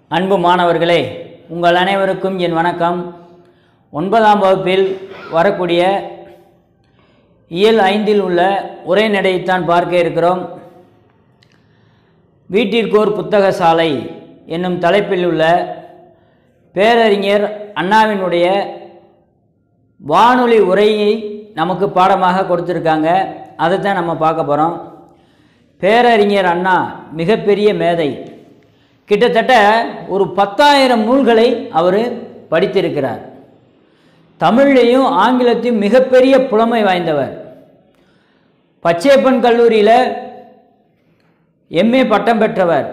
அன்பு மாணவர்களே உங்கள் அனைவருக்கும் என் வணக்கம் ஒன்பதாம் வகுப்பில் வரக்கூடிய இயல் ஐந்தில் உள்ள உரைநடையைத்தான் பார்க்க இருக்கிறோம் வீட்டிற்கோர் புத்தக சாலை என்னும் தலைப்பில் உள்ள பேரறிஞர் அண்ணாவினுடைய வானொலி உரையை நமக்கு பாடமாக கொடுத்துருக்காங்க அதை தான் நம்ம பார்க்க போகிறோம் பேரறிஞர் அண்ணா மிகப்பெரிய மேதை கிட்டத்தட்ட ஒரு பத்தாயிரம் நூல்களை அவர் படித்திருக்கிறார் தமிழ்லையும் ஆங்கிலத்தையும் மிகப்பெரிய புலமை வாய்ந்தவர் பச்சையப்பன் கல்லூரியில் எம்ஏ பட்டம் பெற்றவர்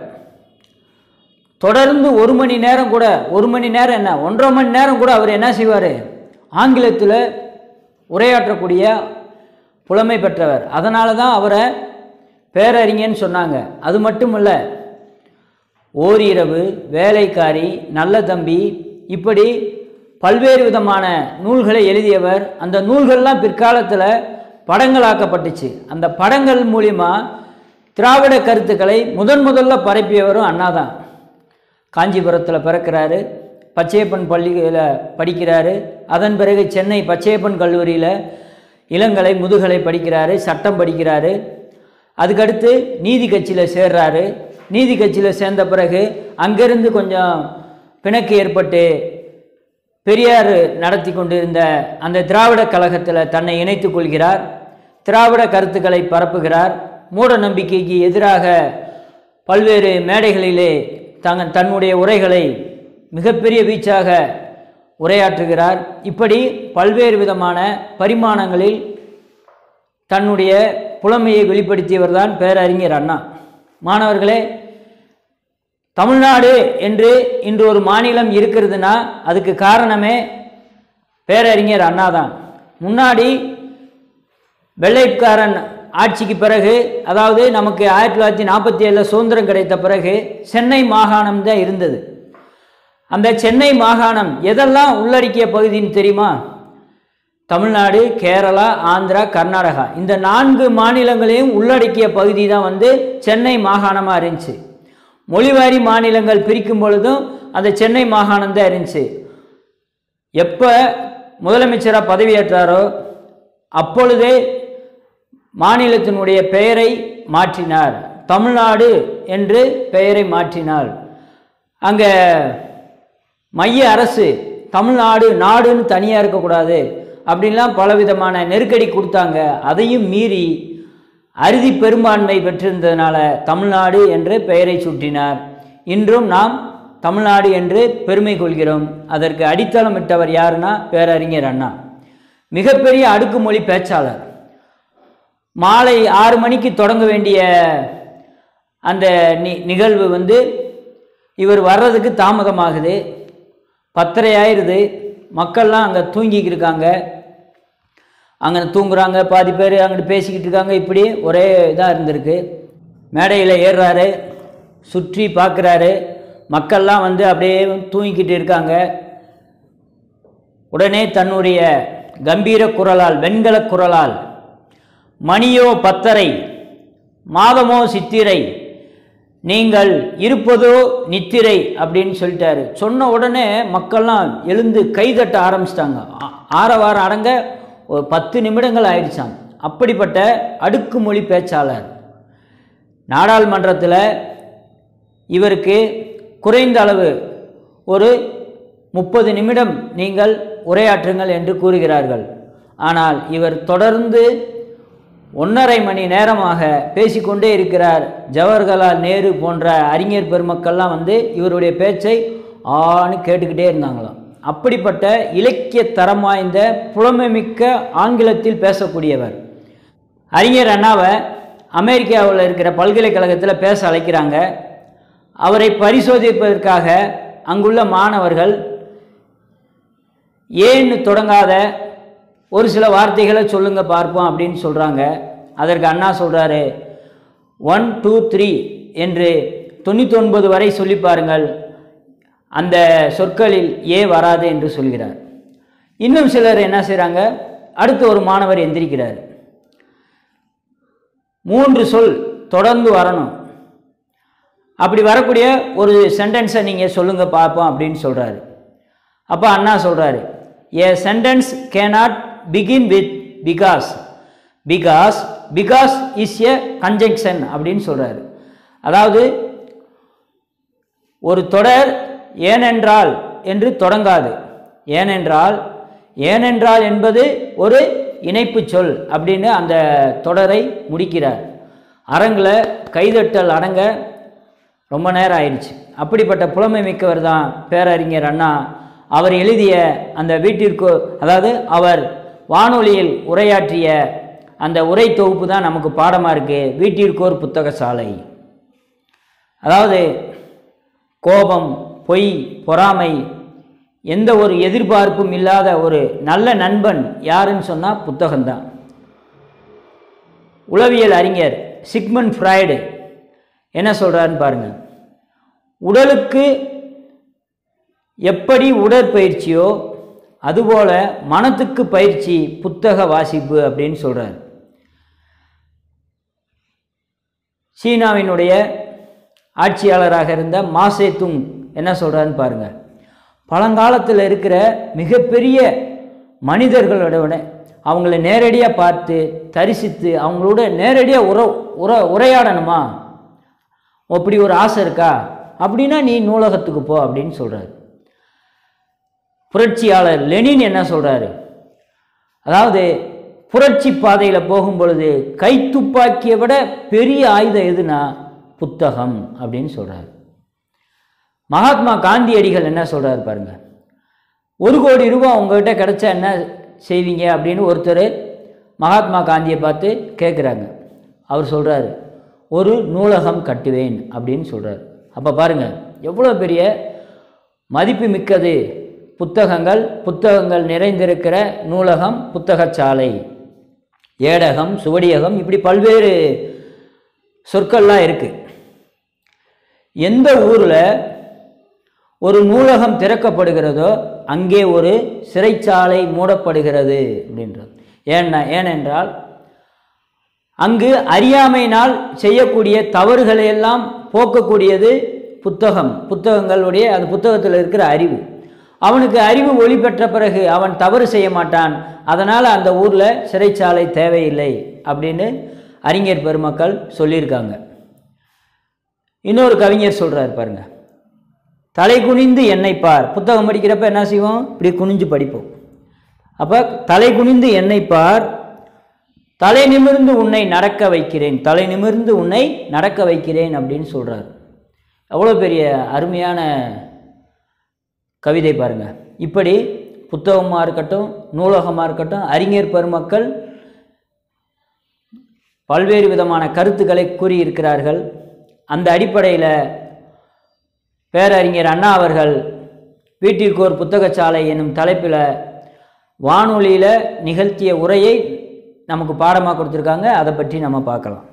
தொடர்ந்து ஒரு மணி நேரம் கூட ஒரு மணி நேரம் என்ன ஒன்றரை மணி நேரம் கூட அவர் என்ன செய்வார் ஆங்கிலத்தில் உரையாற்றக்கூடிய புலமை பெற்றவர் அதனால தான் அவரை பேரறிஞன்னு சொன்னாங்க அது மட்டும் இல்லை ஓரிரவு வேலைக்காரி நல்ல தம்பி இப்படி பல்வேறு விதமான நூல்களை எழுதியவர் அந்த நூல்கள்லாம் பிற்காலத்தில் படங்களாக்கப்பட்டுச்சு அந்த படங்கள் மூலிமா திராவிட கருத்துக்களை முதன் முதல்ல பரப்பியவரும் அண்ணா தான் காஞ்சிபுரத்தில் பிறக்கிறாரு பச்சையப்பன் பள்ளியில் படிக்கிறாரு அதன் பிறகு சென்னை பச்சையப்பன் கல்லூரியில் இளங்கலை முதுகலை படிக்கிறாரு சட்டம் படிக்கிறாரு அதுக்கடுத்து நீதி கட்சியில் சேர்றாரு நீதி கட்சியில் சேர்ந்த பிறகு அங்கிருந்து கொஞ்சம் பிணக்கு ஏற்பட்டு பெரியார் நடத்தி கொண்டிருந்த அந்த திராவிட கழகத்தில் தன்னை இணைத்துக் கொள்கிறார் திராவிட கருத்துக்களை பரப்புகிறார் மூட நம்பிக்கைக்கு எதிராக பல்வேறு மேடைகளிலே தங்க தன்னுடைய உரைகளை மிகப்பெரிய வீச்சாக உரையாற்றுகிறார் இப்படி பல்வேறு விதமான பரிமாணங்களில் தன்னுடைய புலமையை வெளிப்படுத்தியவர் தான் பேரறிஞர் அண்ணா மாணவர்களே தமிழ்நாடு என்று இன்று ஒரு மாநிலம் இருக்கிறதுனா அதுக்கு காரணமே பேரறிஞர் அண்ணா தான் முன்னாடி வெள்ளைக்காரன் ஆட்சிக்கு பிறகு அதாவது நமக்கு ஆயிரத்தி தொள்ளாயிரத்தி நாற்பத்தி ஏழில் சுதந்திரம் கிடைத்த பிறகு சென்னை மாகாணம் தான் இருந்தது அந்த சென்னை மாகாணம் எதெல்லாம் உள்ளடக்கிய பகுதின்னு தெரியுமா தமிழ்நாடு கேரளா ஆந்திரா கர்நாடகா இந்த நான்கு மாநிலங்களையும் உள்ளடக்கிய பகுதி தான் வந்து சென்னை மாகாணமாக இருந்துச்சு மொழிவாரி மாநிலங்கள் பிரிக்கும் பொழுதும் அந்த சென்னை மாகாணம் தான் இருந்துச்சு எப்போ முதலமைச்சராக பதவியேற்றாரோ அப்பொழுதே மாநிலத்தினுடைய பெயரை மாற்றினார் தமிழ்நாடு என்று பெயரை மாற்றினார் அங்கே மைய அரசு தமிழ்நாடு நாடுன்னு தனியாக இருக்கக்கூடாது அப்படின்லாம் பலவிதமான நெருக்கடி கொடுத்தாங்க அதையும் மீறி அறுதி பெரும்பான்மை பெற்றிருந்ததுனால தமிழ்நாடு என்று பெயரை சூட்டினார் இன்றும் நாம் தமிழ்நாடு என்று பெருமை கொள்கிறோம் அதற்கு அடித்தளமிட்டவர் யாருன்னா பேரறிஞர் அண்ணா மிகப்பெரிய அடுக்குமொழி பேச்சாளர் மாலை ஆறு மணிக்கு தொடங்க வேண்டிய அந்த நி நிகழ்வு வந்து இவர் வர்றதுக்கு தாமதமாகுது பத்தரை ஆயிடுது மக்கள்லாம் அங்கே தூங்கிக்கிட்டு இருக்காங்க அங்கே தூங்குறாங்க பாதி பேர் அங்கிட்டு பேசிக்கிட்டு இருக்காங்க இப்படி ஒரே இதாக இருந்திருக்கு மேடையில் ஏறுறாரு சுற்றி பார்க்குறாரு மக்கள்லாம் வந்து அப்படியே தூங்கிக்கிட்டு இருக்காங்க உடனே தன்னுடைய கம்பீர குரலால் வெண்கல குரலால் மணியோ பத்தரை மாதமோ சித்திரை நீங்கள் இருப்பதோ நித்திரை அப்படின்னு சொல்லிட்டாரு சொன்ன உடனே மக்கள்லாம் எழுந்து கைதட்ட ஆரம்பிச்சிட்டாங்க ஆரவாரம் அடங்க ஒரு பத்து நிமிடங்கள் ஆயிடுச்சாங்க அப்படிப்பட்ட அடுக்குமொழி பேச்சாளர் நாடாளுமன்றத்தில் இவருக்கு குறைந்த அளவு ஒரு முப்பது நிமிடம் நீங்கள் உரையாற்றுங்கள் என்று கூறுகிறார்கள் ஆனால் இவர் தொடர்ந்து ஒன்றரை மணி நேரமாக பேசிக்கொண்டே இருக்கிறார் ஜவஹர்லால் நேரு போன்ற அறிஞர் பெருமக்கள்லாம் வந்து இவருடைய பேச்சை ஆன்னு கேட்டுக்கிட்டே இருந்தாங்களாம் அப்படிப்பட்ட இலக்கிய தரம் வாய்ந்த புலமைமிக்க ஆங்கிலத்தில் பேசக்கூடியவர் அறிஞர் அண்ணாவை அமெரிக்காவில் இருக்கிற பல்கலைக்கழகத்தில் பேச அழைக்கிறாங்க அவரை பரிசோதிப்பதற்காக அங்குள்ள மாணவர்கள் ஏன்னு தொடங்காத ஒரு சில வார்த்தைகளை சொல்லுங்க பார்ப்போம் அப்படின்னு சொல்கிறாங்க அதற்கு அண்ணா சொல்கிறாரு ஒன் டூ த்ரீ என்று தொண்ணூத்தொன்பது வரை சொல்லி பாருங்கள் அந்த சொற்களில் ஏ வராது என்று சொல்கிறார் இன்னும் சிலர் என்ன செய்கிறாங்க அடுத்து ஒரு மாணவர் எந்திரிக்கிறார் மூன்று சொல் தொடர்ந்து வரணும் அப்படி வரக்கூடிய ஒரு சென்டென்ஸை நீங்கள் சொல்லுங்கள் பார்ப்போம் அப்படின்னு சொல்கிறாரு அப்போ அண்ணா சொல்கிறாரு a sentence cannot begin with because because because is a conjunction அப்படின்னு சொல்கிறாரு அதாவது ஒரு தொடர் ஏனென்றால் என்று தொடங்காது ஏனென்றால் ஏனென்றால் என்பது ஒரு இணைப்பு சொல் அப்படின்னு அந்த தொடரை முடிக்கிறார் அரங்கில் கைதட்டல் அடங்க ரொம்ப நேரம் ஆயிடுச்சு அப்படிப்பட்ட புலமை மிக்கவர் தான் பேரறிஞர் அண்ணா அவர் எழுதிய அந்த வீட்டிற்கு அதாவது அவர் வானொலியில் உரையாற்றிய அந்த உரை தொகுப்பு தான் நமக்கு பாடமாக இருக்குது வீட்டிற்கோர் புத்தக சாலை அதாவது கோபம் பொய் பொறாமை எந்த ஒரு எதிர்பார்ப்பும் இல்லாத ஒரு நல்ல நண்பன் யாருன்னு சொன்னால் புத்தகம்தான் உளவியல் அறிஞர் சிக்மன் ஃப்ராய்டு என்ன சொல்கிறாருன்னு பாருங்கள் உடலுக்கு எப்படி உடற்பயிற்சியோ அதுபோல மனத்துக்கு பயிற்சி புத்தக வாசிப்பு அப்படின்னு சொல்கிறார் சீனாவினுடைய ஆட்சியாளராக இருந்த மாசே துங் என்ன சொல்கிறான்னு பாருங்க பழங்காலத்தில் இருக்கிற மிகப்பெரிய மனிதர்களோட விட அவங்கள நேரடியாக பார்த்து தரிசித்து அவங்களோட நேரடியாக உற உர உரையாடணுமா அப்படி ஒரு ஆசை இருக்கா அப்படின்னா நீ நூலகத்துக்கு போ அப்படின்னு சொல்கிறாரு புரட்சியாளர் லெனின் என்ன சொல்கிறாரு அதாவது புரட்சி பாதையில் போகும் பொழுது கைத்துப்பாக்கியை விட பெரிய ஆயுதம் எதுனா புத்தகம் அப்படின்னு சொல்கிறார் மகாத்மா காந்தியடிகள் என்ன சொல்கிறார் பாருங்க ஒரு கோடி ரூபாய் உங்ககிட்ட கிடைச்சா என்ன செய்வீங்க அப்படின்னு ஒருத்தர் மகாத்மா காந்தியை பார்த்து கேட்குறாங்க அவர் சொல்கிறாரு ஒரு நூலகம் கட்டுவேன் அப்படின்னு சொல்கிறார் அப்போ பாருங்கள் எவ்வளோ பெரிய மதிப்பு மிக்கது புத்தகங்கள் புத்தகங்கள் நிறைந்திருக்கிற நூலகம் புத்தகச்சாலை ஏடகம் சுவடியகம் இப்படி பல்வேறு சொற்கள்லாம் இருக்குது எந்த ஊரில் ஒரு நூலகம் திறக்கப்படுகிறதோ அங்கே ஒரு சிறைச்சாலை மூடப்படுகிறது அப்படின்றது ஏன்னா ஏனென்றால் அங்கு அறியாமையினால் செய்யக்கூடிய தவறுகளை எல்லாம் போக்கக்கூடியது புத்தகம் புத்தகங்களுடைய அது புத்தகத்தில் இருக்கிற அறிவு அவனுக்கு அறிவு ஒளி பெற்ற பிறகு அவன் தவறு செய்ய மாட்டான் அதனால் அந்த ஊரில் சிறைச்சாலை தேவையில்லை அப்படின்னு அறிஞர் பெருமக்கள் சொல்லியிருக்காங்க இன்னொரு கவிஞர் சொல்கிறார் பாருங்க தலை குனிந்து என்னை பார் புத்தகம் படிக்கிறப்ப என்ன செய்வோம் இப்படி குனிஞ்சு படிப்போம் அப்போ தலை குனிந்து என்னை பார் தலை நிமிர்ந்து உன்னை நடக்க வைக்கிறேன் தலை நிமிர்ந்து உன்னை நடக்க வைக்கிறேன் அப்படின்னு சொல்கிறார் எவ்வளோ பெரிய அருமையான கவிதை பாருங்க இப்படி புத்தகமாக இருக்கட்டும் நூலகமாக இருக்கட்டும் அறிஞர் பெருமக்கள் பல்வேறு விதமான கருத்துக்களை கூறியிருக்கிறார்கள் அந்த அடிப்படையில் பேரறிஞர் அண்ணா அவர்கள் வீட்டிற்கு ஒரு புத்தகச்சாலை என்னும் தலைப்பில் வானொலியில் நிகழ்த்திய உரையை நமக்கு பாடமாக கொடுத்துருக்காங்க அதை பற்றி நம்ம பார்க்கலாம்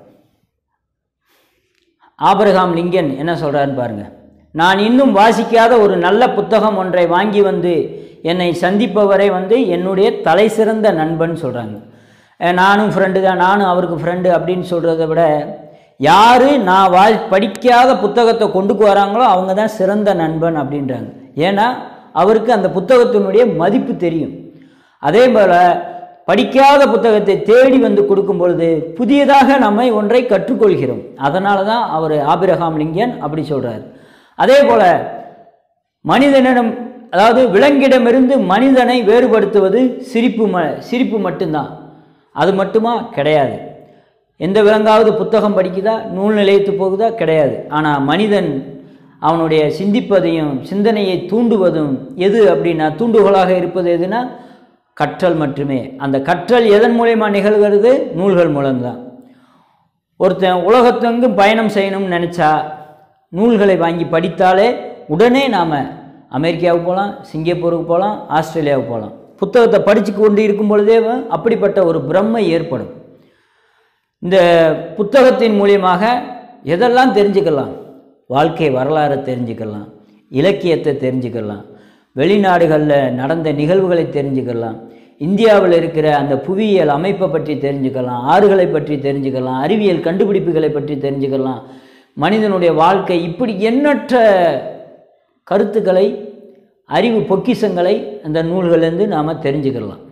ஆபிரகாம் லிங்கன் என்ன சொல்கிறாருன்னு பாருங்க நான் இன்னும் வாசிக்காத ஒரு நல்ல புத்தகம் ஒன்றை வாங்கி வந்து என்னை சந்திப்பவரை வந்து என்னுடைய தலை சிறந்த நண்பன் சொல்கிறாங்க நானும் ஃப்ரெண்டு தான் நானும் அவருக்கு ஃப்ரெண்டு அப்படின்னு சொல்கிறத விட யார் நான் வா படிக்காத புத்தகத்தை கொண்டுக்கு வராங்களோ அவங்க தான் சிறந்த நண்பன் அப்படின்றாங்க ஏன்னா அவருக்கு அந்த புத்தகத்தினுடைய மதிப்பு தெரியும் அதே போல் படிக்காத புத்தகத்தை தேடி வந்து கொடுக்கும் பொழுது புதியதாக நம்மை ஒன்றை கற்றுக்கொள்கிறோம் அதனால தான் அவர் ஆபிரகாம் லிங்கன் அப்படி சொல்கிறார் அதே போல் மனிதனிடம் அதாவது விலங்கிடமிருந்து மனிதனை வேறுபடுத்துவது சிரிப்பு ம சிரிப்பு மட்டும்தான் அது மட்டுமா கிடையாது எந்த விலங்காவது புத்தகம் படிக்குதா நூல் நிலையத்து போகுதா கிடையாது ஆனால் மனிதன் அவனுடைய சிந்திப்பதையும் சிந்தனையை தூண்டுவதும் எது அப்படின்னா தூண்டுகோலாக இருப்பது எதுனா கற்றல் மட்டுமே அந்த கற்றல் எதன் மூலயமா நிகழ்கிறது நூல்கள் மூலம்தான் ஒருத்தன் உலகத்தெங்கும் பயணம் செய்யணும்னு நினச்சா நூல்களை வாங்கி படித்தாலே உடனே நாம் அமெரிக்காவுக்கு போகலாம் சிங்கப்பூருக்கு போகலாம் ஆஸ்திரேலியாவுக்கு போகலாம் புத்தகத்தை படித்து கொண்டு இருக்கும் பொழுதே அப்படிப்பட்ட ஒரு பிரம்மை ஏற்படும் இந்த புத்தகத்தின் மூலியமாக எதெல்லாம் தெரிஞ்சுக்கலாம் வாழ்க்கை வரலாறை தெரிஞ்சுக்கலாம் இலக்கியத்தை தெரிஞ்சுக்கலாம் வெளிநாடுகளில் நடந்த நிகழ்வுகளை தெரிஞ்சுக்கலாம் இந்தியாவில் இருக்கிற அந்த புவியியல் அமைப்பை பற்றி தெரிஞ்சுக்கலாம் ஆறுகளை பற்றி தெரிஞ்சுக்கலாம் அறிவியல் கண்டுபிடிப்புகளை பற்றி தெரிஞ்சுக்கலாம் மனிதனுடைய வாழ்க்கை இப்படி எண்ணற்ற கருத்துக்களை அறிவு பொக்கிஷங்களை அந்த நூல்களிலிருந்து நாம் தெரிஞ்சுக்கலாம்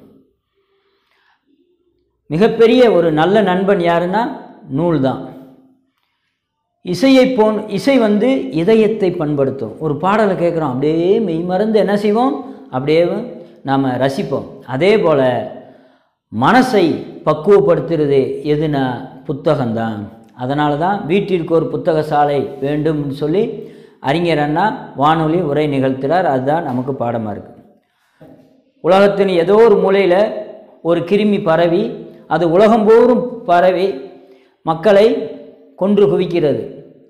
மிகப்பெரிய ஒரு நல்ல நண்பன் யாருன்னா நூல் தான் இசையை போன் இசை வந்து இதயத்தை பண்படுத்தும் ஒரு பாடலை கேட்குறோம் அப்படியே மெய் மறந்து என்ன செய்வோம் அப்படியே நாம் ரசிப்போம் அதே போல் மனசை பக்குவப்படுத்துறது எதுனா புத்தகம்தான் அதனால தான் வீட்டிற்கு ஒரு புத்தக சாலை வேண்டும்னு சொல்லி அறிஞர் அண்ணா வானொலி உரை நிகழ்த்துறார் அதுதான் நமக்கு பாடமாக இருக்குது உலகத்தின் ஏதோ ஒரு மூலையில் ஒரு கிருமி பரவி அது உலகம்போறும் பரவி மக்களை கொன்று குவிக்கிறது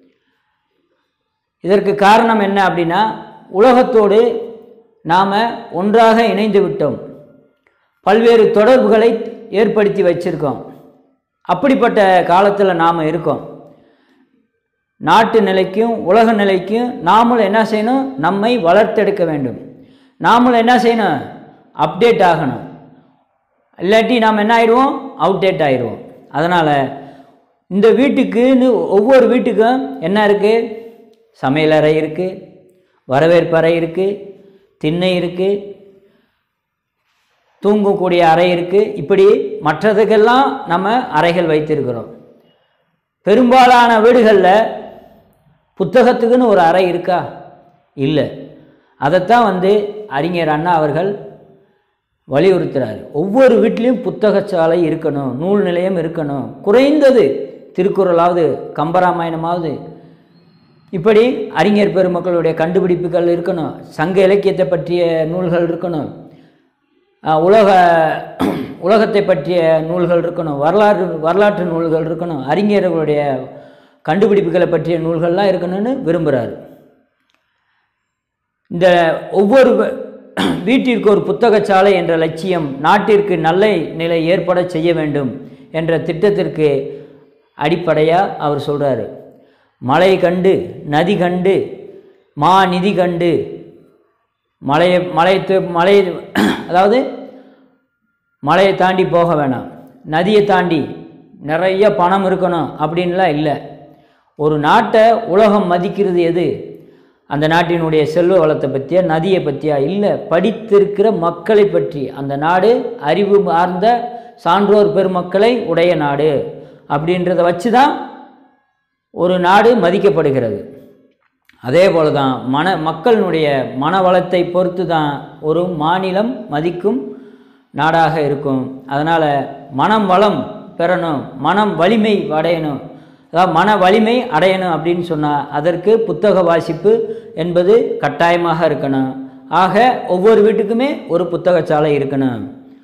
இதற்கு காரணம் என்ன அப்படின்னா உலகத்தோடு நாம் ஒன்றாக இணைந்து விட்டோம் பல்வேறு தொடர்புகளை ஏற்படுத்தி வச்சிருக்கோம் அப்படிப்பட்ட காலத்தில் நாம் இருக்கோம் நாட்டு நிலைக்கும் உலக நிலைக்கும் நாமளும் என்ன செய்யணும் நம்மை வளர்த்தெடுக்க வேண்டும் நாமளும் என்ன செய்யணும் அப்டேட் ஆகணும் இல்லாட்டி நாம் என்ன ஆயிடுவோம் அவுடேட் ஆயிடுவோம் அதனால் இந்த வீட்டுக்குன்னு ஒவ்வொரு வீட்டுக்கும் என்ன இருக்குது சமையலறை இருக்குது வரவேற்பறை இருக்குது திண்ணை இருக்குது தூங்கக்கூடிய அறை இருக்குது இப்படி மற்றதுக்கெல்லாம் நம்ம அறைகள் வைத்திருக்கிறோம் பெரும்பாலான வீடுகளில் புத்தகத்துக்குன்னு ஒரு அறை இருக்கா இல்லை அதைத்தான் வந்து அறிஞர் அண்ணா அவர்கள் வலியுறுத்துறாரு ஒவ்வொரு வீட்லேயும் புத்தகச்சாலை இருக்கணும் நூல் நிலையம் இருக்கணும் குறைந்தது திருக்குறளாவது கம்பராமாயணமாவது இப்படி அறிஞர் பெருமக்களுடைய கண்டுபிடிப்புகள் இருக்கணும் சங்க இலக்கியத்தை பற்றிய நூல்கள் இருக்கணும் அஹ் உலக உலகத்தை பற்றிய நூல்கள் இருக்கணும் வரலாறு வரலாற்று நூல்கள் இருக்கணும் அறிஞர்களுடைய கண்டுபிடிப்புகளை பற்றிய நூல்கள்லாம் இருக்கணும்னு விரும்புகிறாரு இந்த ஒவ்வொரு வ- வீட்டிற்கு ஒரு புத்தகச்சாலை என்ற லட்சியம் நாட்டிற்கு நல்ல நிலை ஏற்பட செய்ய வேண்டும் என்ற திட்டத்திற்கு அடிப்படையாக அவர் சொல்கிறாரு மலை கண்டு நதி கண்டு மா நிதி கண்டு மலையை மலை மலை அதாவது மலையை தாண்டி போக வேணாம் நதியை தாண்டி நிறைய பணம் இருக்கணும் அப்படின்லாம் இல்லை ஒரு நாட்டை உலகம் மதிக்கிறது எது அந்த நாட்டினுடைய செல்வ வளத்தை பற்றியா நதியை பற்றியா இல்லை படித்திருக்கிற மக்களை பற்றி அந்த நாடு அறிவு சார்ந்த சான்றோர் பெருமக்களை உடைய நாடு அப்படின்றத வச்சு தான் ஒரு நாடு மதிக்கப்படுகிறது அதே போல தான் மன மக்களினுடைய மன வளத்தை பொறுத்து தான் ஒரு மாநிலம் மதிக்கும் நாடாக இருக்கும் அதனால் மனம் வளம் பெறணும் மனம் வலிமை அடையணும் அதாவது மன வலிமை அடையணும் அப்படின்னு சொன்னால் அதற்கு புத்தக வாசிப்பு என்பது கட்டாயமாக இருக்கணும் ஆக ஒவ்வொரு வீட்டுக்குமே ஒரு புத்தகச்சாலை இருக்கணும்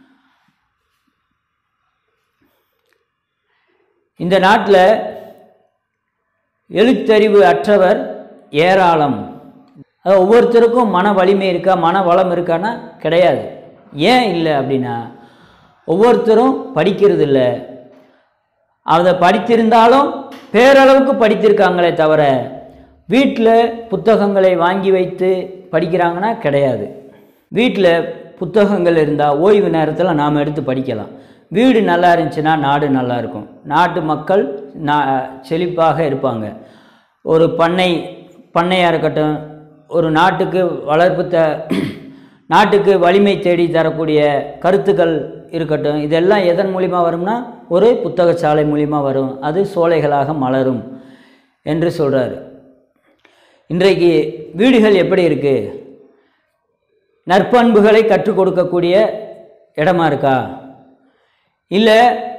இந்த நாட்டில் எழுத்தறிவு அற்றவர் ஏராளம் அது ஒவ்வொருத்தருக்கும் மன வலிமை இருக்கா மன வளம் இருக்கான்னா கிடையாது ஏன் இல்லை அப்படின்னா ஒவ்வொருத்தரும் படிக்கிறது இல்லை அதை படித்திருந்தாலும் பேரளவுக்கு படித்திருக்காங்களே தவிர வீட்டில் புத்தகங்களை வாங்கி வைத்து படிக்கிறாங்கன்னா கிடையாது வீட்டில் புத்தகங்கள் இருந்தால் ஓய்வு நேரத்தில் நாம் எடுத்து படிக்கலாம் வீடு நல்லா இருந்துச்சுன்னா நாடு நல்லா இருக்கும் நாட்டு மக்கள் நா செழிப்பாக இருப்பாங்க ஒரு பண்ணை பண்ணையாக இருக்கட்டும் ஒரு நாட்டுக்கு வளர்ப்பு த நாட்டுக்கு வலிமை தேடி தரக்கூடிய கருத்துக்கள் இருக்கட்டும் இதெல்லாம் எதன் மூலிமா வரும்னா ஒரு புத்தகச்சாலை மூலிமா வரும் அது சோலைகளாக மலரும் என்று சொல்கிறாரு இன்றைக்கு வீடுகள் எப்படி இருக்குது நற்பண்புகளை கற்றுக் கொடுக்கக்கூடிய இடமா இருக்கா இல்லை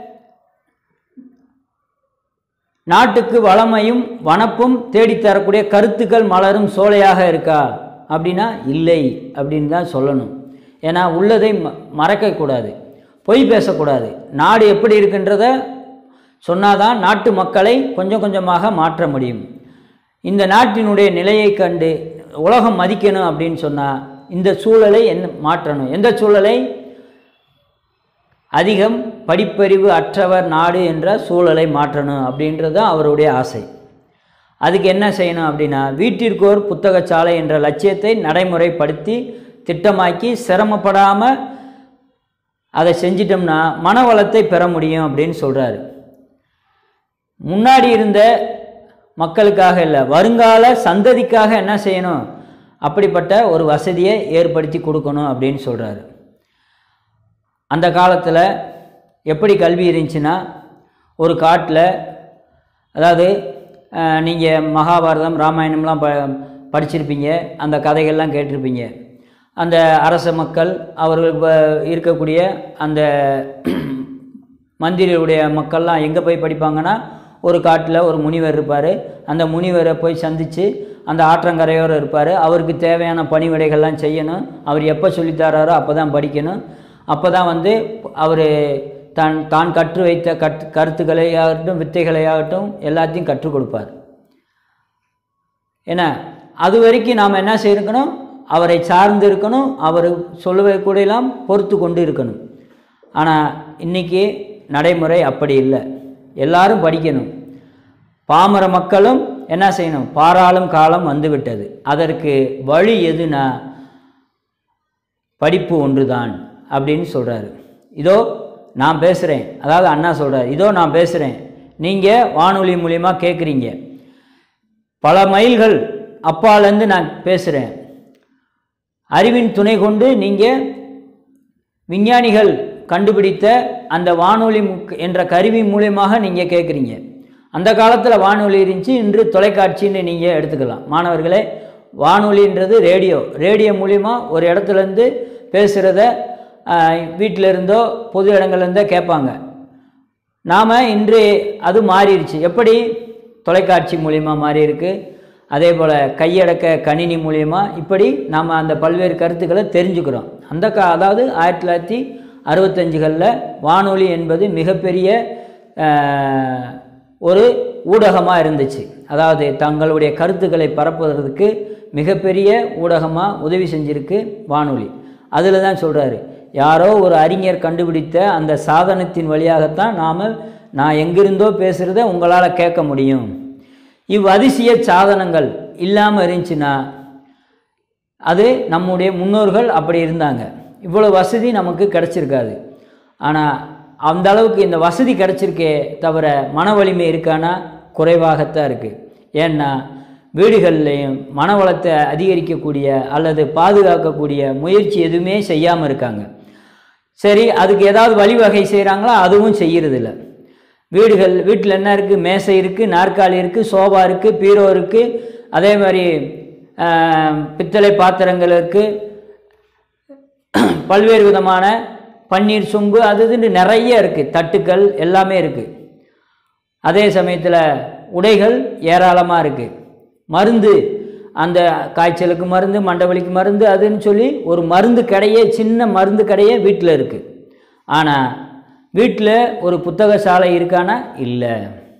நாட்டுக்கு வளமையும் வனப்பும் தேடித் தரக்கூடிய கருத்துக்கள் மலரும் சோலையாக இருக்கா அப்படின்னா இல்லை அப்படின்னு தான் சொல்லணும் ஏன்னா உள்ளதை ம மறக்கக்கூடாது பொய் பேசக்கூடாது நாடு எப்படி இருக்குன்றத சொன்னாதான் நாட்டு மக்களை கொஞ்சம் கொஞ்சமாக மாற்ற முடியும் இந்த நாட்டினுடைய நிலையை கண்டு உலகம் மதிக்கணும் அப்படின்னு சொன்னால் இந்த சூழலை என்ன மாற்றணும் எந்த சூழலை அதிகம் படிப்பறிவு அற்றவர் நாடு என்ற சூழலை மாற்றணும் அப்படின்றது தான் அவருடைய ஆசை அதுக்கு என்ன செய்யணும் அப்படின்னா வீட்டிற்கோர் புத்தகச்சாலை என்ற லட்சியத்தை நடைமுறைப்படுத்தி திட்டமாக்கி சிரமப்படாமல் அதை செஞ்சிட்டோம்னா மன வளத்தை பெற முடியும் அப்படின்னு சொல்கிறாரு முன்னாடி இருந்த மக்களுக்காக இல்லை வருங்கால சந்ததிக்காக என்ன செய்யணும் அப்படிப்பட்ட ஒரு வசதியை ஏற்படுத்தி கொடுக்கணும் அப்படின்னு சொல்கிறாரு அந்த காலத்தில் எப்படி கல்வி இருந்துச்சுன்னா ஒரு காட்டில் அதாவது நீங்கள் மகாபாரதம் ராமாயணம்லாம் ப படிச்சிருப்பீங்க அந்த கதைகள்லாம் கேட்டிருப்பீங்க அந்த அரச மக்கள் அவர்கள் வ- இருக்கக்கூடிய அந்த மந்திரியுடைய மக்கள்லாம் எங்கே போய் படிப்பாங்கன்னா ஒரு காட்டில் ஒரு முனிவர் இருப்பார் அந்த முனிவரை போய் சந்தித்து அந்த ஆற்றங்கரையோரம் இருப்பார் அவருக்கு தேவையான பணிவிடைகள்லாம் செய்யணும் அவர் எப்போ சொல்லித்தராரோ அப்போ தான் படிக்கணும் அப்போ தான் வந்து அவர் தான் தான் கற்று வைத்த கட் கருத்துக்களையாகட்டும் வித்தைகளையாகட்டும் எல்லாத்தையும் கற்றுக் கொடுப்பார் ஏன்னா அது வரைக்கும் நாம் என்ன செய்திருக்கணும் அவரை சார்ந்து இருக்கணும் அவர் சொல்லுவதை கூட எல்லாம் பொறுத்து கொண்டு இருக்கணும் ஆனால் இன்னைக்கு நடைமுறை அப்படி இல்லை எல்லாரும் படிக்கணும் பாமர மக்களும் என்ன செய்யணும் பாராளும் காலம் வந்துவிட்டது அதற்கு வழி எதுனா படிப்பு ஒன்றுதான் அப்படின்னு சொல்கிறாரு இதோ நான் பேசுகிறேன் அதாவது அண்ணா சொல்கிறார் இதோ நான் பேசுகிறேன் நீங்கள் வானொலி மூலியமா கேட்குறீங்க பல மைல்கள் அப்பாலேருந்து நான் பேசுகிறேன் அறிவின் துணை கொண்டு நீங்கள் விஞ்ஞானிகள் கண்டுபிடித்த அந்த வானொலி முக்- என்ற கருவி மூலியமாக நீங்கள் கேட்குறீங்க அந்த காலத்தில் வானொலி இருந்துச்சு இன்று தொலைக்காட்சின்னு நீங்கள் எடுத்துக்கலாம் மாணவர்களே வானொலின்றது ரேடியோ ரேடியோ மூலிமா ஒரு இடத்துலேருந்து பேசுகிறத வீட்டில் இருந்தோ பொது இடங்கள்ல இருந்தோ கேட்பாங்க நாம் இன்று அது மாறிடுச்சு எப்படி தொலைக்காட்சி மூலிமா மாறி இருக்கு அதே போல் கையடக்க கணினி மூலிமா இப்படி நாம் அந்த பல்வேறு கருத்துக்களை தெரிஞ்சுக்கிறோம் அந்த கா அதாவது ஆயிரத்தி தொள்ளாயிரத்தி அறுபத்தஞ்சுகளில் வானொலி என்பது மிகப்பெரிய அஹ், ஒரு ஊடகமாக இருந்துச்சு அதாவது தங்களுடைய கருத்துக்களை பரப்புவதற்கு மிகப்பெரிய ஊடகமாக உதவி செஞ்சிருக்கு வானொலி அதில் தான் சொல்கிறாரு யாரோ ஒரு அறிஞர் கண்டுபிடித்த அந்த சாதனத்தின் வழியாகத்தான் நாம் நான் எங்கிருந்தோ பேசுகிறத உங்களால் கேட்க முடியும் இவ் அதிசய சாதனங்கள் இல்லாமல் இருந்துச்சுன்னா அது நம்முடைய முன்னோர்கள் அப்படி இருந்தாங்க இவ்வளோ வசதி நமக்கு கிடைச்சிருக்காது ஆனால் அந்த அளவுக்கு இந்த வசதி கிடைச்சிருக்கே தவிர மன வலிமை இருக்கானா குறைவாகத்தான் இருக்குது ஏன்னா வீடுகள்லையும் மன வளத்தை அதிகரிக்கக்கூடிய அல்லது பாதுகாக்கக்கூடிய முயற்சி எதுவுமே செய்யாமல் இருக்காங்க சரி அதுக்கு ஏதாவது வழிவகை செய்கிறாங்களா அதுவும் செய்யறதில்ல வீடுகள் வீட்டில் என்ன இருக்குது மேசை இருக்குது நாற்காலி இருக்குது சோபா இருக்குது பீரோ இருக்குது அதே மாதிரி ஆஹ், பித்தளை பாத்திரங்கள் இருக்குது பல்வேறு விதமான பன்னீர் சொம்பு அது இதுன்னு நிறைய இருக்குது தட்டுக்கள் எல்லாமே இருக்குது அதே சமயத்தில் உடைகள் ஏராளமாக இருக்குது மருந்து அந்த காய்ச்சலுக்கு மருந்து மண்டவலிக்கு மருந்து அதுன்னு சொல்லி ஒரு மருந்து கடையே சின்ன மருந்து கடையே வீட்டில் இருக்குது ஆனால் வீட்டில் ஒரு புத்தக சாலை இருக்கானா இல்லை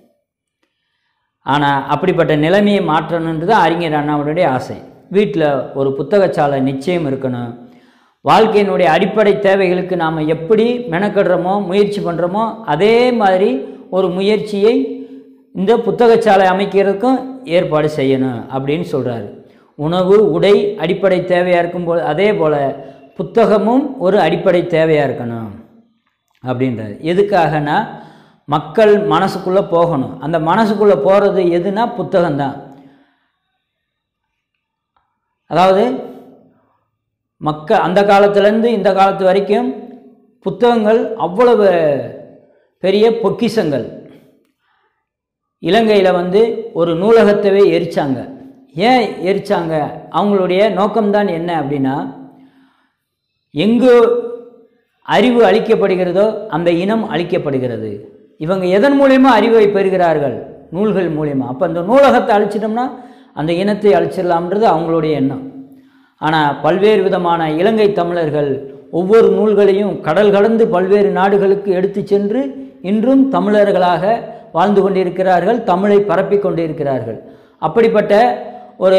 ஆனால் அப்படிப்பட்ட நிலைமையை மாற்றணுன்றது அறிஞர் அண்ணாவுடைய ஆசை வீட்டில் ஒரு புத்தகச்சாலை நிச்சயம் இருக்கணும் வாழ்க்கையினுடைய அடிப்படை தேவைகளுக்கு நாம் எப்படி மெனக்கடுறோமோ முயற்சி பண்ணுறோமோ அதே மாதிரி ஒரு முயற்சியை இந்த புத்தகச்சாலை அமைக்கிறதுக்கும் ஏற்பாடு செய்யணும் அப்படின்னு சொல்கிறாரு உணவு உடை அடிப்படை தேவையாக இருக்கும்போது அதே போல் புத்தகமும் ஒரு அடிப்படை தேவையாக இருக்கணும் அப்படின்றாரு எதுக்காகனா மக்கள் மனசுக்குள்ளே போகணும் அந்த மனசுக்குள்ளே போகிறது எதுனா புத்தகம்தான் அதாவது மக்க அந்த காலத்துலேருந்து இந்த காலத்து வரைக்கும் புத்தகங்கள் அவ்வளவு பெரிய பொக்கிஷங்கள் இலங்கையில் வந்து ஒரு நூலகத்தவே எரிச்சாங்க ஏன் எரிச்சாங்க அவங்களுடைய நோக்கம்தான் என்ன அப்படின்னா எங்கு அறிவு அளிக்கப்படுகிறதோ அந்த இனம் அழிக்கப்படுகிறது இவங்க எதன் மூலியமா அறிவை பெறுகிறார்கள் நூல்கள் மூலியமா அப்போ அந்த நூலகத்தை அழிச்சிட்டோம்னா அந்த இனத்தை அழிச்சிடலாம்ன்றது அவங்களுடைய எண்ணம் ஆனால் பல்வேறு விதமான இலங்கை தமிழர்கள் ஒவ்வொரு நூல்களையும் கடல் கடந்து பல்வேறு நாடுகளுக்கு எடுத்து சென்று இன்றும் தமிழர்களாக வாழ்ந்து கொண்டிருக்கிறார்கள் தமிழை பரப்பிக் கொண்டிருக்கிறார்கள் அப்படிப்பட்ட ஒரு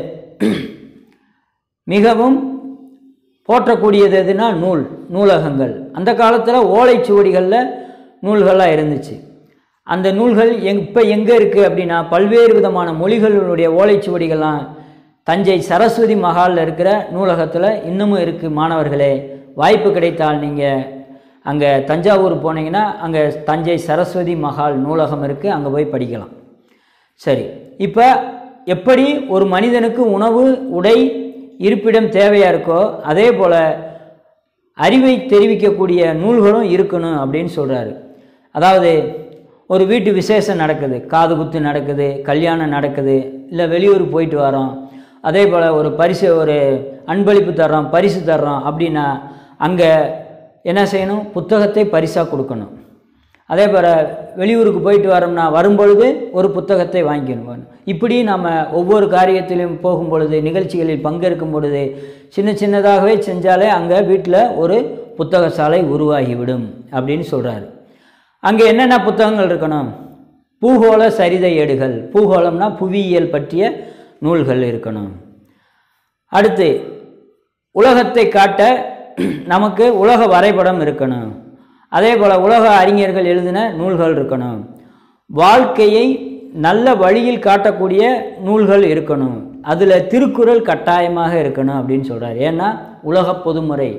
மிகவும் போற்றக்கூடியது எதுனா நூல் நூலகங்கள் அந்த காலத்தில் ஓலைச்சுவடிகளில் நூல்கள்லாம் இருந்துச்சு அந்த நூல்கள் எங் இப்போ எங்கே இருக்குது அப்படின்னா பல்வேறு விதமான மொழிகளுடைய ஓலைச்சுவடிகள்லாம் தஞ்சை சரஸ்வதி மஹாலில் இருக்கிற நூலகத்தில் இன்னமும் இருக்குது மாணவர்களே வாய்ப்பு கிடைத்தால் நீங்கள் அங்கே தஞ்சாவூர் போனீங்கன்னா அங்கே தஞ்சை சரஸ்வதி மஹால் நூலகம் இருக்குது அங்கே போய் படிக்கலாம் சரி இப்போ எப்படி ஒரு மனிதனுக்கு உணவு உடை இருப்பிடம் தேவையாக இருக்கோ அதே போல் அறிவை தெரிவிக்கக்கூடிய நூல்களும் இருக்கணும் அப்படின்னு சொல்கிறாரு அதாவது ஒரு வீட்டு விசேஷம் நடக்குது காது குத்து நடக்குது கல்யாணம் நடக்குது இல்லை வெளியூர் போயிட்டு வரோம் அதே போல் ஒரு பரிசு ஒரு அன்பளிப்பு தர்றோம் பரிசு தர்றோம் அப்படின்னா அங்கே என்ன செய்யணும் புத்தகத்தை பரிசாக கொடுக்கணும் அதே போல் வெளியூருக்கு போயிட்டு வரோம்னா வரும்பொழுது ஒரு புத்தகத்தை வாங்கிக்கணும் இப்படி நம்ம ஒவ்வொரு காரியத்திலும் போகும் பொழுது நிகழ்ச்சிகளில் பங்கேற்கும் பொழுது சின்ன சின்னதாகவே செஞ்சாலே அங்கே வீட்டில் ஒரு புத்தக சாலை உருவாகிவிடும் அப்படின்னு சொல்கிறாரு அங்கே என்னென்ன புத்தகங்கள் இருக்கணும் பூகோள சரிதை ஏடுகள் பூகோளம்னா புவியியல் பற்றிய நூல்கள் இருக்கணும் அடுத்து உலகத்தை காட்ட நமக்கு உலக வரைபடம் இருக்கணும் அதே போல் உலக அறிஞர்கள் எழுதின நூல்கள் இருக்கணும் வாழ்க்கையை நல்ல வழியில் காட்டக்கூடிய நூல்கள் இருக்கணும் அதில் திருக்குறள் கட்டாயமாக இருக்கணும் அப்படின்னு சொல்கிறார் ஏன்னா உலக பொதுமுறை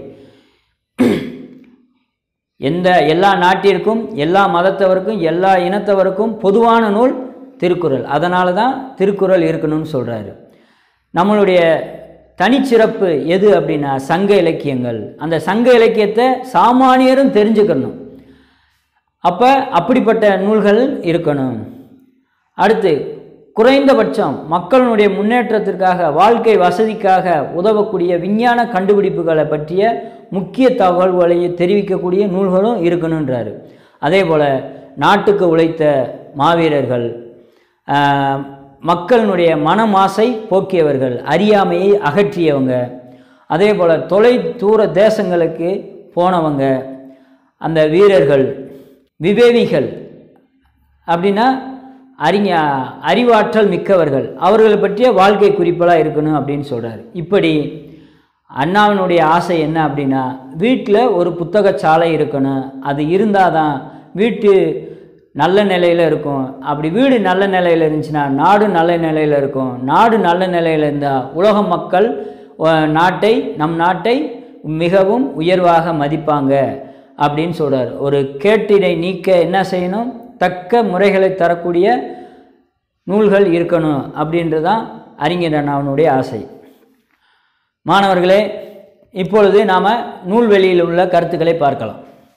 எந்த எல்லா நாட்டிற்கும் எல்லா மதத்தவருக்கும் எல்லா இனத்தவருக்கும் பொதுவான நூல் திருக்குறள் அதனால தான் திருக்குறள் இருக்கணும்னு சொல்கிறாரு நம்மளுடைய தனிச்சிறப்பு எது அப்படின்னா சங்க இலக்கியங்கள் அந்த சங்க இலக்கியத்தை சாமானியரும் தெரிஞ்சுக்கணும் அப்போ அப்படிப்பட்ட நூல்கள் இருக்கணும் அடுத்து குறைந்தபட்சம் மக்களுடைய முன்னேற்றத்திற்காக வாழ்க்கை வசதிக்காக உதவக்கூடிய விஞ்ஞான கண்டுபிடிப்புகளை பற்றிய முக்கிய தகவல்களை தெரிவிக்கக்கூடிய நூல்களும் இருக்கணுன்றாரு அதே போல் நாட்டுக்கு உழைத்த மாவீரர்கள் ஆஹ், மக்களினுடைய மனமாசை போக்கியவர்கள் அறியாமையை அகற்றியவங்க அதே போல் தொலை தூர தேசங்களுக்கு போனவங்க அந்த வீரர்கள் விவேகிகள் அப்படின்னா அறிஞ அறிவாற்றல் மிக்கவர்கள் அவர்களை பற்றிய வாழ்க்கை குறிப்பெல்லாம் இருக்கணும் அப்படின்னு சொல்கிறார் இப்படி அண்ணாவினுடைய ஆசை என்ன அப்படின்னா வீட்டில் ஒரு புத்தக சாலை இருக்கணும் அது இருந்தால் தான் வீட்டு நல்ல நிலையில் இருக்கும் அப்படி வீடு நல்ல நிலையில் இருந்துச்சுன்னா நாடு நல்ல நிலையில் இருக்கும் நாடு நல்ல நிலையில் இருந்தால் உலக மக்கள் அஹ், நாட்டை நம் நாட்டை மிகவும் உயர்வாக மதிப்பாங்க அப்படின்னு சொல்கிறார் ஒரு கேட்டினை நீக்க என்ன செய்யணும் தக்க முறைகளை தரக்கூடிய நூல்கள் இருக்கணும் அப்படின்றது தான் அறிஞர் அண்ணாவினுடைய ஆசை மாணவர்களே இப்பொழுது நாம் நூல்வெளியில் உள்ள கருத்துக்களை பார்க்கலாம்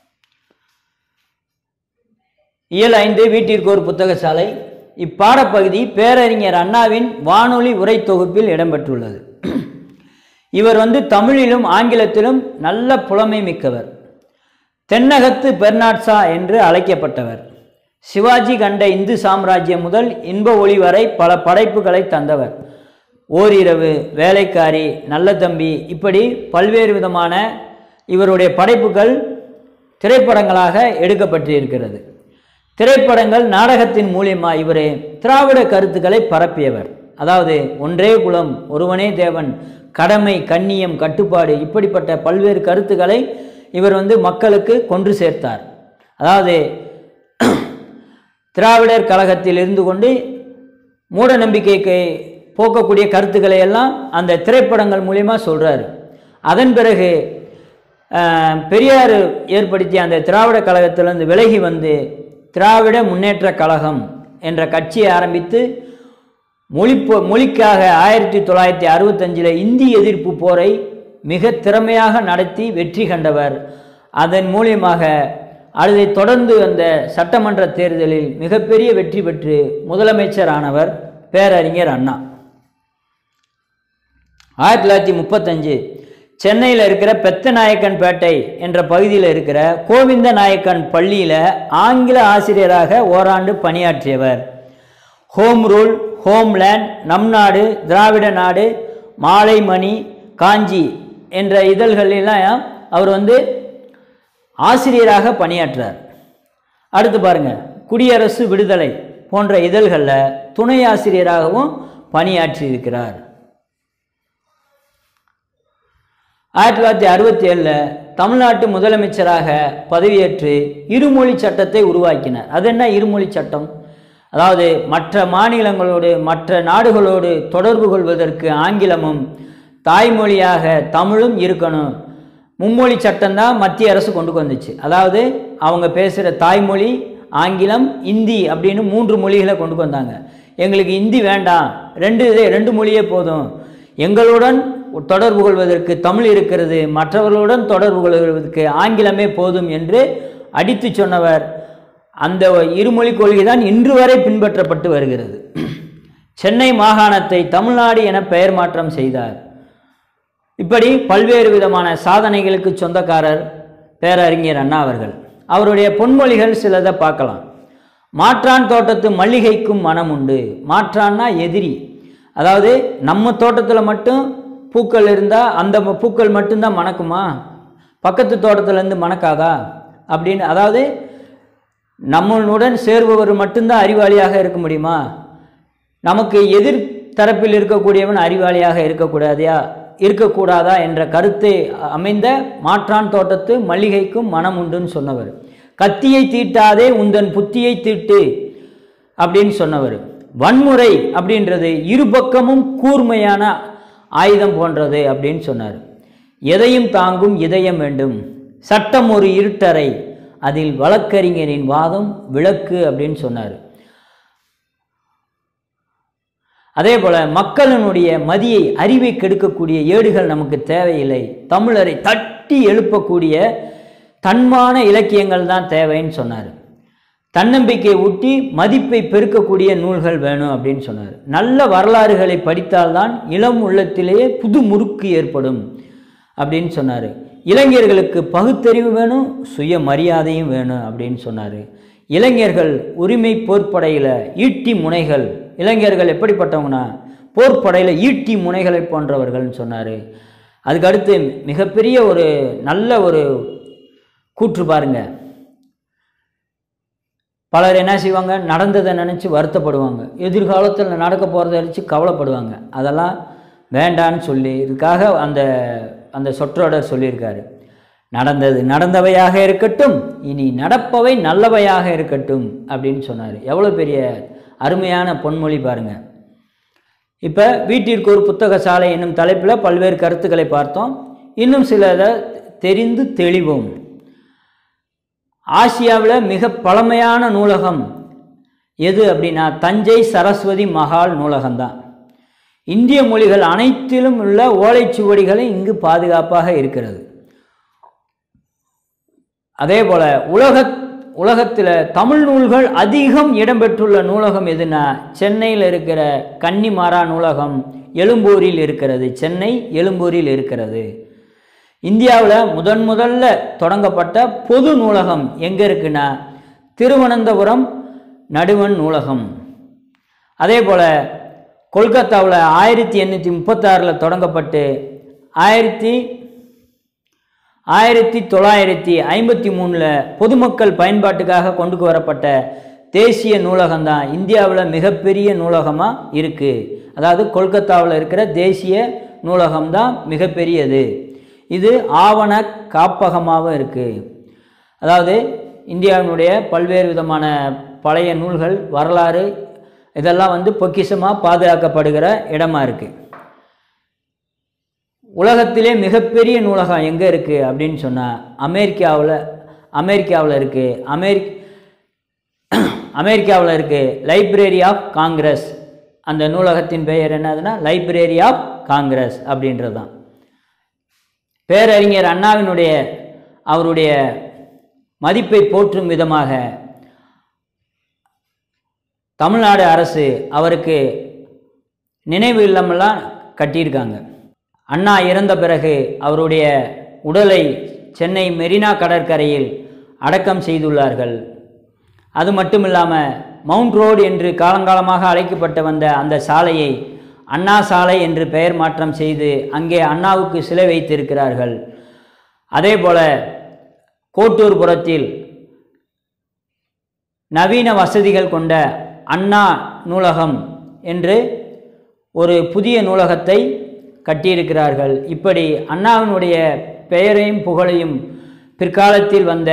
இயல் ஐந்து வீட்டிற்கு ஒரு புத்தக சாலை இப்பாடப்பகுதி பேரறிஞர் அண்ணாவின் வானொலி உரை தொகுப்பில் இடம்பெற்றுள்ளது இவர் வந்து தமிழிலும் ஆங்கிலத்திலும் நல்ல புலமை மிக்கவர் தென்னகத்து பெர்னாட்சா என்று அழைக்கப்பட்டவர் சிவாஜி கண்ட இந்து சாம்ராஜ்யம் முதல் இன்ப ஒளி வரை பல படைப்புகளை தந்தவர் ஓரிரவு வேலைக்காரி நல்ல தம்பி இப்படி பல்வேறு விதமான இவருடைய படைப்புகள் திரைப்படங்களாக எடுக்கப்பட்டிருக்கிறது திரைப்படங்கள் நாடகத்தின் மூலியமா இவரே திராவிட கருத்துக்களை பரப்பியவர் அதாவது ஒன்றே குலம் ஒருவனே தேவன் கடமை கண்ணியம் கட்டுப்பாடு இப்படிப்பட்ட பல்வேறு கருத்துக்களை இவர் வந்து மக்களுக்கு கொன்று சேர்த்தார் அதாவது திராவிடர் கழகத்தில் இருந்து கொண்டு மூட நம்பிக்கைக்கு போக்கக்கூடிய கருத்துக்களை எல்லாம் அந்த திரைப்படங்கள் மூலியமா சொல்றாரு அதன் பிறகு அஹ், பெரியார் ஏற்படுத்திய அந்த திராவிட கழகத்திலிருந்து விலகி வந்து திராவிட முன்னேற்ற கழகம் என்ற கட்சியை ஆரம்பித்து மொழிப்போ மொழிக்காக ஆயிரத்தி தொள்ளாயிரத்தி அறுபத்தஞ்சில் இந்தி எதிர்ப்பு போரை மிக திறமையாக நடத்தி வெற்றி கண்டவர் அதன் மூலியமாக அதை தொடர்ந்து வந்த சட்டமன்ற தேர்தலில் மிகப்பெரிய வெற்றி பெற்று முதலமைச்சர் ஆனவர் பேரறிஞர் அண்ணா ஆயிரத்தி தொள்ளாயிரத்தி முப்பத்தஞ்சு சென்னையில் இருக்கிற பெத்தநாயக்கன் பேட்டை என்ற பகுதியில் இருக்கிற கோவிந்த நாயக்கன் பள்ளியில் ஆங்கில ஆசிரியராக ஓராண்டு பணியாற்றியவர் ஹோம் ரூல் ஹோம்லேண்ட் நம் நாடு திராவிட நாடு மாலை மணி காஞ்சி என்ற இதழ்களெல்லாம் அவர் வந்து ஆசிரியராக பணியாற்றார் அடுத்து பாருங்க குடியரசு விடுதலை போன்ற இதழ்களில் துணை ஆசிரியராகவும் பணியாற்றி இருக்கிறார் ஆயிரத்தி தொள்ளாயிரத்தி அறுபத்தி ஏழில் தமிழ்நாட்டு முதலமைச்சராக பதவியேற்று இருமொழி சட்டத்தை உருவாக்கினார் அது என்ன இருமொழி சட்டம் அதாவது மற்ற மாநிலங்களோடு மற்ற நாடுகளோடு தொடர்பு கொள்வதற்கு ஆங்கிலமும் தாய்மொழியாக தமிழும் இருக்கணும் மும்மொழி சட்டம் தான் மத்திய அரசு கொண்டு வந்துச்சு அதாவது அவங்க பேசுகிற தாய்மொழி ஆங்கிலம் இந்தி அப்படின்னு மூன்று மொழிகளை கொண்டு வந்தாங்க எங்களுக்கு இந்தி வேண்டாம் ரெண்டு இதே ரெண்டு மொழியே போதும் எங்களுடன் தொடர்பு கொள்வதற்கு தமிழ் இருக்கிறது மற்றவர்களுடன் தொடர்பு கொள்வதற்கு ஆங்கிலமே போதும் என்று அடித்து சொன்னவர் அந்த இருமொழி கொள்கை தான் இன்று வரை பின்பற்றப்பட்டு வருகிறது சென்னை மாகாணத்தை தமிழ்நாடு என பெயர் மாற்றம் செய்தார் இப்படி பல்வேறு விதமான சாதனைகளுக்கு சொந்தக்காரர் பேரறிஞர் அண்ணா அவர்கள் அவருடைய பொன்மொழிகள் சிலதை பார்க்கலாம் மாற்றான் தோட்டத்து மல்லிகைக்கும் மனம் உண்டு மாற்றான்னா எதிரி அதாவது நம்ம தோட்டத்தில் மட்டும் பூக்கள் இருந்தால் அந்த ம- பூக்கள் மட்டும்தான் மணக்குமா பக்கத்து தோட்டத்துலேருந்து மணக்காதா அப்படின்னு அதாவது நம்மளுடன் சேர்பவர் மட்டும்தான் அறிவாளியாக இருக்க முடியுமா நமக்கு எதிர் தரப்பில் இருக்கக்கூடியவன் அறிவாளியாக இருக்கக்கூடாதா இருக்கக்கூடாதா என்ற கருத்தை அமைந்த மாற்றான் தோட்டத்து மல்லிகைக்கும் மனம் உண்டுன்னு சொன்னவர் கத்தியை தீட்டாதே உந்தன் புத்தியை தீட்டு அப்படின்னு சொன்னவர் வன்முறை அப்படின்றது இருபக்கமும் கூர்மையான ஆயுதம் போன்றது அப்படின்னு சொன்னார் எதையும் தாங்கும் இதயம் வேண்டும் சட்டம் ஒரு இருட்டறை அதில் வழக்கறிஞரின் வாதம் விளக்கு அப்படின்னு சொன்னார் அதே போல மக்களினுடைய மதியை அறிவை கெடுக்கக்கூடிய ஏடுகள் நமக்கு தேவையில்லை தமிழரை தட்டி எழுப்பக்கூடிய தன்மான இலக்கியங்கள் தான் தேவைன்னு சொன்னார் தன்னம்பிக்கை ஊட்டி மதிப்பை பெருக்கக்கூடிய நூல்கள் வேணும் அப்படின்னு சொன்னார் நல்ல வரலாறுகளை படித்தால்தான் இளம் உள்ளத்திலேயே புது முறுக்கு ஏற்படும் அப்படின்னு சொன்னார் இளைஞர்களுக்கு பகுத்தறிவு வேணும் சுய மரியாதையும் வேணும் அப்படின்னு சொன்னார் இளைஞர்கள் உரிமை போர்ப்படையில் ஈட்டி முனைகள் இளைஞர்கள் எப்படிப்பட்டவங்கன்னா போர்ப்படையில் ஈட்டி முனைகளை போன்றவர்கள்னு சொன்னார் அதுக்கடுத்து மிகப்பெரிய ஒரு நல்ல ஒரு கூற்று பாருங்க பலர் என்ன செய்வாங்க நடந்ததை நினச்சி வருத்தப்படுவாங்க எதிர்காலத்தில் நடக்க போகிறத நினச்சி கவலைப்படுவாங்க அதெல்லாம் வேண்டான்னு சொல்லி இதுக்காக அந்த அந்த சொற்றொடர் சொல்லியிருக்காரு நடந்தது நடந்தவையாக இருக்கட்டும் இனி நடப்பவை நல்லவையாக இருக்கட்டும் அப்படின்னு சொன்னார் எவ்வளோ பெரிய அருமையான பொன்மொழி பாருங்க இப்போ வீட்டிற்கு ஒரு புத்தக சாலை என்னும் தலைப்பில் பல்வேறு கருத்துக்களை பார்த்தோம் இன்னும் சிலதை தெரிந்து தெளிவோம் ஆசியாவில் மிக பழமையான நூலகம் எது அப்படின்னா தஞ்சை சரஸ்வதி மகால் நூலகம்தான் இந்திய மொழிகள் அனைத்திலும் உள்ள ஓலைச்சுவடிகளை இங்கு பாதுகாப்பாக இருக்கிறது அதே போல உலக உலகத்தில் தமிழ் நூல்கள் அதிகம் இடம்பெற்றுள்ள நூலகம் எதுனா சென்னையில் இருக்கிற கன்னிமாரா நூலகம் எழும்பூரில் இருக்கிறது சென்னை எழும்பூரில் இருக்கிறது இந்தியாவில் முதன் முதல்ல தொடங்கப்பட்ட பொது நூலகம் எங்கே இருக்குன்னா திருவனந்தபுரம் நடுவன் நூலகம் அதே போல் கொல்கத்தாவில் ஆயிரத்தி எண்ணூற்றி முப்பத்தாறில் தொடங்கப்பட்டு ஆயிரத்தி ஆயிரத்தி தொள்ளாயிரத்தி ஐம்பத்தி மூணில் பொதுமக்கள் பயன்பாட்டுக்காக கொண்டு வரப்பட்ட தேசிய நூலகம் தான் இந்தியாவில் மிகப்பெரிய நூலகமாக இருக்குது அதாவது கொல்கத்தாவில் இருக்கிற தேசிய நூலகம் தான் மிகப்பெரியது இது ஆவண காப்பகமாகவும் இருக்குது அதாவது இந்தியாவினுடைய பல்வேறு விதமான பழைய நூல்கள் வரலாறு இதெல்லாம் வந்து பொக்கிஷமாக பாதுகாக்கப்படுகிற இடமா இருக்குது உலகத்திலே மிகப்பெரிய நூலகம் எங்கே இருக்குது அப்படின்னு சொன்னால் அமெரிக்காவில் அமெரிக்காவில் இருக்குது அமெரிக் அமெரிக்காவில் இருக்குது லைப்ரரி ஆஃப் காங்கிரஸ் அந்த நூலகத்தின் பெயர் என்னதுன்னா லைப்ரரி ஆஃப் காங்கிரஸ் அப்படின்றது தான் பேரறிஞர் அண்ணாவினுடைய அவருடைய மதிப்பை போற்றும் விதமாக தமிழ்நாடு அரசு அவருக்கு நினைவு இல்லமெல்லாம் கட்டியிருக்காங்க அண்ணா இறந்த பிறகு அவருடைய உடலை சென்னை மெரினா கடற்கரையில் அடக்கம் செய்துள்ளார்கள் அது மட்டும் இல்லாமல் மவுண்ட் ரோடு என்று காலங்காலமாக அழைக்கப்பட்டு வந்த அந்த சாலையை அண்ணா சாலை என்று பெயர் மாற்றம் செய்து அங்கே அண்ணாவுக்கு சிலை வைத்திருக்கிறார்கள் அதே போல கோட்டூர்புரத்தில் நவீன வசதிகள் கொண்ட அண்ணா நூலகம் என்று ஒரு புதிய நூலகத்தை கட்டியிருக்கிறார்கள் இப்படி அண்ணாவினுடைய பெயரையும் புகழையும் பிற்காலத்தில் வந்த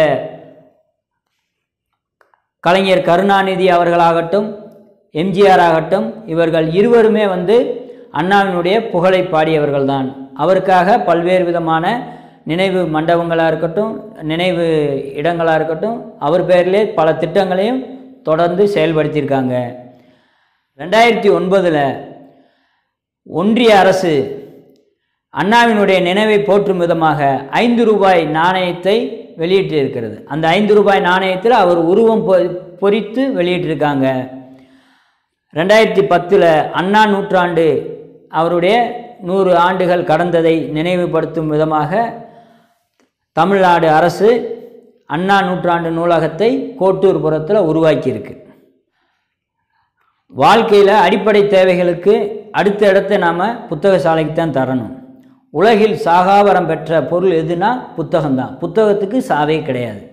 கலைஞர் கருணாநிதி அவர்களாகட்டும் எம்ஜிஆர் ஆகட்டும் இவர்கள் இருவருமே வந்து அண்ணாவினுடைய புகழை பாடியவர்கள்தான் அவருக்காக பல்வேறு விதமான நினைவு மண்டபங்களாக இருக்கட்டும் நினைவு இடங்களாக இருக்கட்டும் அவர் பேரிலே பல திட்டங்களையும் தொடர்ந்து செயல்படுத்தியிருக்காங்க ரெண்டாயிரத்தி ஒன்பதில் ஒன்றிய அரசு அண்ணாவினுடைய நினைவை போற்றும் விதமாக ஐந்து ரூபாய் நாணயத்தை வெளியிட்டிருக்கிறது அந்த ஐந்து ரூபாய் நாணயத்தில் அவர் உருவம் பொ பொறித்து வெளியிட்டிருக்காங்க ரெண்டாயிரத்தி பத்தில் அண்ணா நூற்றாண்டு அவருடைய நூறு ஆண்டுகள் கடந்ததை நினைவுபடுத்தும் விதமாக தமிழ்நாடு அரசு அண்ணா நூற்றாண்டு நூலகத்தை கோட்டூர்புரத்தில் உருவாக்கியிருக்கு வாழ்க்கையில் அடிப்படை தேவைகளுக்கு அடுத்த இடத்தை நாம் புத்தக சாலைக்கு தான் தரணும் உலகில் சாகாவரம் பெற்ற பொருள் எதுனா புத்தகம்தான் புத்தகத்துக்கு சாவே கிடையாது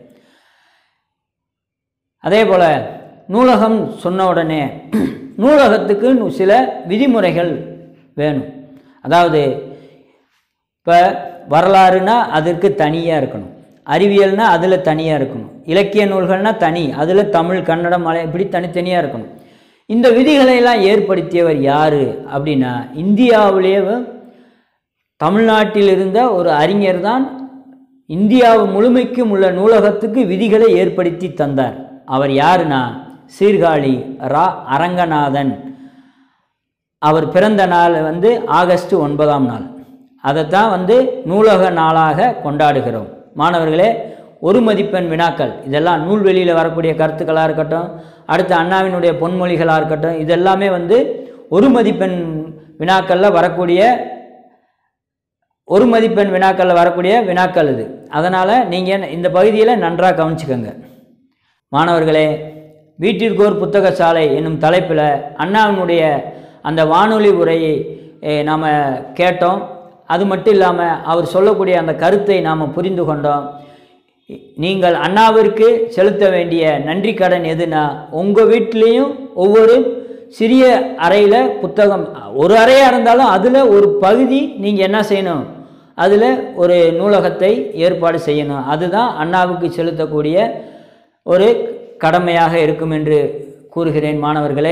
அதே போல் நூலகம் சொன்ன உடனே நூலகத்துக்கு நு- சில விதிமுறைகள் வேணும் அதாவது இப்போ வரலாறுனா அதற்கு தனியாக இருக்கணும் அறிவியல்னா அதில் தனியாக இருக்கணும் இலக்கிய நூல்கள்னா தனி அதில் தமிழ் கன்னடம் மலை இப்படி தனித்தனியாக இருக்கணும் இந்த விதிகளை எல்லாம் ஏற்படுத்தியவர் யார் அப்படின்னா இந்தியாவிலேயே தமிழ்நாட்டில் இருந்த ஒரு அறிஞர் தான் இந்தியாவு முழுமைக்கும் உள்ள நூலகத்துக்கு விதிகளை ஏற்படுத்தி தந்தார் அவர் யாருன்னா சீர்காழி ரா அரங்கநாதன் அவர் பிறந்த நாள் வந்து ஆகஸ்ட் ஒன்பதாம் நாள் அதைத்தான் வந்து நூலக நாளாக கொண்டாடுகிறோம் மாணவர்களே ஒரு மதிப்பெண் வினாக்கள் இதெல்லாம் நூல்வெளியில் வரக்கூடிய கருத்துக்களாக இருக்கட்டும் அடுத்து அண்ணாவினுடைய பொன்மொழிகளாக இருக்கட்டும் இதெல்லாமே வந்து ஒரு மதிப்பெண் வினாக்களில் வரக்கூடிய ஒரு மதிப்பெண் வினாக்களில் வரக்கூடிய வினாக்கள் இது அதனால் நீங்கள் இந்த பகுதியில் நன்றாக கவனிச்சுக்கோங்க மாணவர்களே வீட்டிற்கு ஒரு புத்தக சாலை என்னும் தலைப்பில் அண்ணாவினுடைய அந்த வானொலி உரையை நாம் கேட்டோம் அது மட்டும் இல்லாமல் அவர் சொல்லக்கூடிய அந்த கருத்தை நாம் புரிந்து கொண்டோம் நீங்கள் அண்ணாவிற்கு செலுத்த வேண்டிய நன்றி கடன் எதுனா உங்கள் வீட்லேயும் ஒவ்வொரு சிறிய அறையில் புத்தகம் ஒரு அறையாக இருந்தாலும் அதில் ஒரு பகுதி நீங்கள் என்ன செய்யணும் அதில் ஒரு நூலகத்தை ஏற்பாடு செய்யணும் அதுதான் அண்ணாவுக்கு செலுத்தக்கூடிய ஒரு கடமையாக இருக்கும் என்று கூறுகிறேன் மாணவர்களே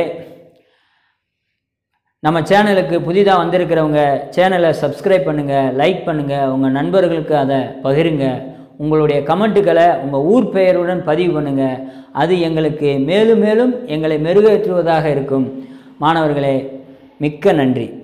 நம்ம சேனலுக்கு புதிதாக வந்திருக்கிறவங்க சேனலை சப்ஸ்கிரைப் பண்ணுங்கள் லைக் பண்ணுங்கள் உங்கள் நண்பர்களுக்கு அதை பகிருங்க உங்களுடைய கமெண்ட்டுகளை உங்கள் ஊர் பெயருடன் பதிவு பண்ணுங்கள் அது எங்களுக்கு மேலும் மேலும் எங்களை மெருகேற்றுவதாக இருக்கும் மாணவர்களே மிக்க நன்றி